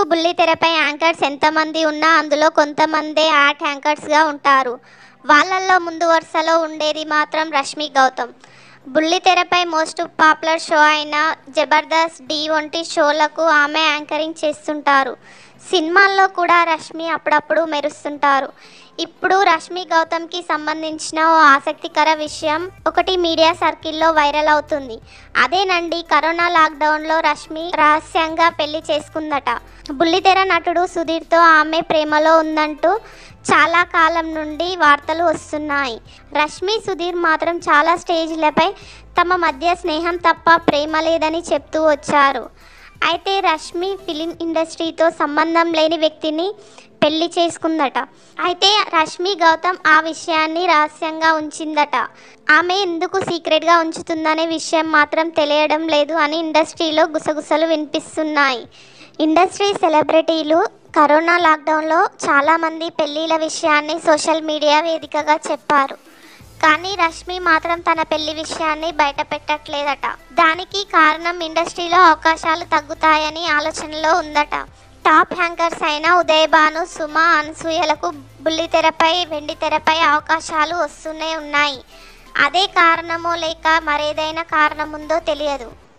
బుల్లితెరపై anchors ఎంతమంది ఉన్నా అందులో కొంతమందే యాడ్ యాంకర్స్గా ఉంటారు వాళ్ళల్లో ముందు వరుసలో ఉండేది మాత్రం రష్మి గౌతమ్ బుల్లితెరపై మోస్ట్ పాపులర్ షో అయిన జబర్దస్త్ డి వంటి షోలకు ఆమె యాంకరింగ్ చేస్తుంటారు సినిమాల్లో కూడా రష్మి అప్పుడప్పుడు మెరుస్తుంటారు ఇప్పుడు రష్మి గౌతమ్కి సంబంధించిన ఓ ఆసక్తికర విషయం ఒకటి మీడియా సర్కిల్లో వైరల్ అవుతుంది అదేనండి కరోనా లాక్డౌన్లో రష్మి రహస్యంగా పెళ్లి చేసుకుందట బుల్లితెర నటుడు సుధీర్తో ఆమె ప్రేమలో ఉందంటూ చాలా కాలం నుండి వార్తలు వస్తున్నాయి రష్మి సుధీర్ మాత్రం చాలా స్టేజ్లపై తమ మధ్య స్నేహం తప్ప ప్రేమ లేదని చెప్తూ వచ్చారు అయితే రష్మి ఫిలిం ఇండస్ట్రీతో సంబంధం లేని వ్యక్తిని పెళ్లి చేసుకుందట అయితే రష్మి గౌతమ్ ఆ విషయాన్ని రహస్యంగా ఉంచిందట ఆమె ఎందుకు సీక్రెట్గా ఉంచుతుందనే విషయం మాత్రం తెలియడం లేదు అని ఇండస్ట్రీలో గుసగుసలు వినిపిస్తున్నాయి ఇండస్ట్రీ సెలబ్రిటీలు కరోనా లాక్డౌన్లో చాలామంది పెళ్ళిళ్ళ విషయాన్ని సోషల్ మీడియా వేదికగా చెప్పారు కానీ రష్మి మాత్రం తన పెళ్లి విషయాన్ని బయట పెట్టట్లేదట దానికి కారణం ఇండస్ట్రీలో అవకాశాలు తగ్గుతాయని ఆలోచనలో ఉందట టాప్ హ్యాంకర్స్ అయిన ఉదయ్ భాను సుమ అనసూయలకు బుల్లితెరపై వెండి తెరపై అవకాశాలు వస్తూనే ఉన్నాయి అదే కారణమో లేక మరేదైనా కారణం ఉందో తెలియదు